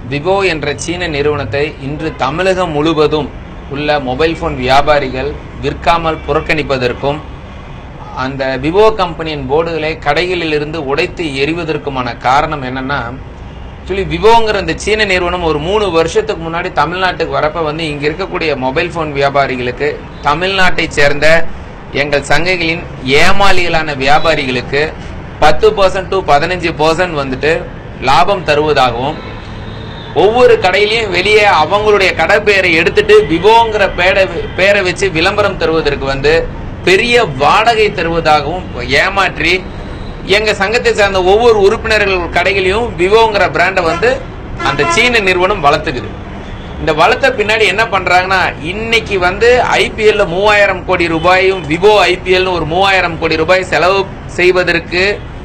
Vivo என்ற சீன நிறுவனத்தை இன்று தமிழகம் முழுவதும் உள்ள மொபைல் போன் வியாபாரிகள் விற்காமல் புறக்கணிப்பதற்கும் அந்த விவோ கம்பெனியின் போர்டுகளை கடைகளில் இருந்து உடைத்து எறிவதற்குமான காரணம் என்னன்னா ஆக்சுவலி விவோங்கிற இந்த சீன நிறுவனம் ஒரு மூணு வருஷத்துக்கு முன்னாடி தமிழ்நாட்டுக்கு வரப்ப வந்து இங்க இருக்கக்கூடிய மொபைல் போன் வியாபாரிகளுக்கு தமிழ்நாட்டை சேர்ந்த எங்கள் சங்கைகளின் ஏமாளிகளான வியாபாரிகளுக்கு பத்து பர்சன்ட் டு பதினஞ்சு பர்சன்ட் வந்துட்டு லாபம் தருவதாகவும் ஒவ்வொரு கடையிலயும் வெளியே அவங்களுடைய கடை பேரை எடுத்துட்டு விவோங்கிற பேரை பேரை வச்சு விளம்பரம் தருவதற்கு வந்து பெரிய வாடகை தருவதாகவும் ஏமாற்றி எங்க சங்கத்தை சார்ந்த ஒவ்வொரு உறுப்பினர்கள் கடைகளையும் விவோங்கிற பிராண்டை வந்து அந்த சீன நிறுவனம் வளர்த்துக்குது இந்த வளர்த்த பின்னாடி என்ன பண்றாங்கன்னா இன்னைக்கு வந்து ஐபிஎல்ல மூவாயிரம் கோடி ரூபாயும் விவோ ஐபிஎல் ஒரு மூவாயிரம் கோடி ரூபாய் செலவு செய்வதற்கு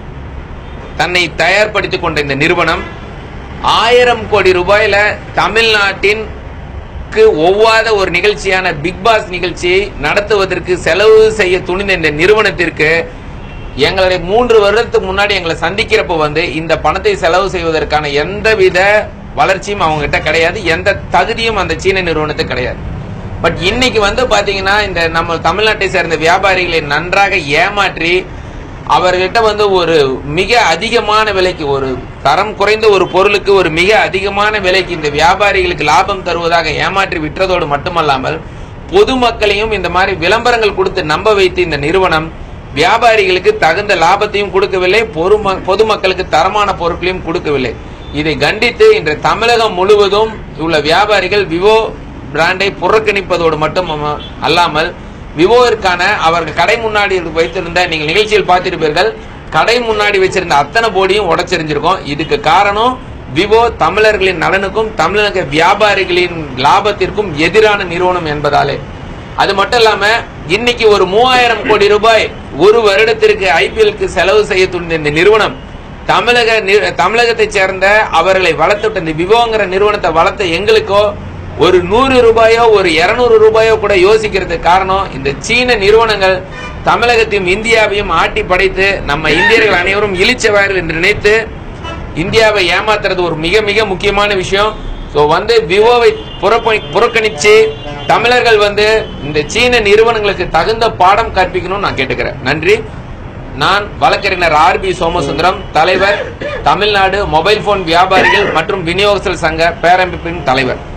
தன்னை தயார்படுத்திக் கொண்ட இந்த நிறுவனம் ஆயிரம் கோடி ரூபாயில தமிழ்நாட்டின் க்கு ஒவ்வாத ஒரு நிகழ்ச்சியான பிக் பாஸ் நிகழ்ச்சியை நடத்துவதற்கு செலவு செய்ய துணிந்த இந்த நிறுவனத்திற்கு எங்களுடைய மூன்று வருடத்துக்கு முன்னாடி எங்களை சந்திக்கிறப்ப வந்து இந்த பணத்தை செலவு செய்வதற்கான எந்தவித வளர்ச்சியும் அவங்க கிட்ட கிடையாது எந்த தகுதியும் அந்த சீன நிறுவனத்துக்கு கிடையாது பட் இன்னைக்கு வந்து பாத்தீங்கன்னா இந்த நம்ம தமிழ்நாட்டை சேர்ந்த வியாபாரிகளை நன்றாக ஏமாற்றி அவர்கிட்ட வந்து ஒரு மிக அதிகமான விலைக்கு ஒரு தரம் குறைந்த ஒரு பொருளுக்கு ஒரு மிக அதிகமான விலைக்கு இந்த வியாபாரிகளுக்கு லாபம் தருவதாக ஏமாற்றி விற்றதோடு மட்டுமல்லாமல் பொதுமக்களையும் இந்த மாதிரி விளம்பரங்கள் கொடுத்து நம்ப வைத்து இந்த நிறுவனம் வியாபாரிகளுக்கு தகுந்த லாபத்தையும் கொடுக்கவில்லை பொறும பொதுமக்களுக்கு தரமான பொருட்களையும் கொடுக்கவில்லை இதை கண்டித்து இன்று தமிழகம் முழுவதும் உள்ள வியாபாரிகள் விவோ பிராண்டை புறக்கணிப்பதோடு மட்டும் அல்லாமல் விவோவிற்கான அவர்கள் கடை முன்னாடி வைத்திருந்த நீங்கள் நிகழ்ச்சியில் பார்த்திருப்பீர்கள் கடை முன்னாடி வச்சிருந்த அத்தனை போடியும் உடைச்செறிஞ்சிருக்கோம் இதுக்கு காரணம் விவோ தமிழர்களின் நலனுக்கும் தமிழக வியாபாரிகளின் லாபத்திற்கும் எதிரான நிறுவனம் என்பதாலே அது மட்டும் இல்லாம இன்னைக்கு ஒரு மூவாயிரம் கோடி ரூபாய் ஒரு வருடத்திற்கு ஐபிஎல்க்கு செலவு செய்ய துணிந்த இந்த நிறுவனம் தமிழக நி- தமிழகத்தை சேர்ந்த அவர்களை வளர்த்துட்ட இந்த விவோங்கிற நிறுவனத்தை வளர்த்த எங்களுக்கோ ஒரு நூறு ரூபாயோ ஒரு இருநூறு ரூபாயோ கூட யோசிக்கிறதுக்கு காரணம் இந்த சீன நிறுவனங்கள் தமிழகத்தையும் இந்தியாவையும் ஆட்டி படைத்து நம்ம இந்தியர்கள் அனைவரும் இழிச்சவார்கள் என்று நினைத்து இந்தியாவை ஏமாத்துறது ஒரு மிக மிக முக்கியமான விஷயம் ஸோ வந்து விவோவை புறப்ப- புறக்கணிச்சு தமிழர்கள் வந்து இந்த சீன நிறுவனங்களுக்கு தகுந்த பாடம் கற்பிக்கணும்னு நான் கேட்டுக்கிறேன் நன்றி நான் வழக்கறிஞர் ஆர் பி சோமசுந்தரம் தலைவர் தமிழ்நாடு மொபைல் போன் வியாபாரிகள் மற்றும் விநியோகஸ்தர் சங்க பேரமைப்பின் தலைவர்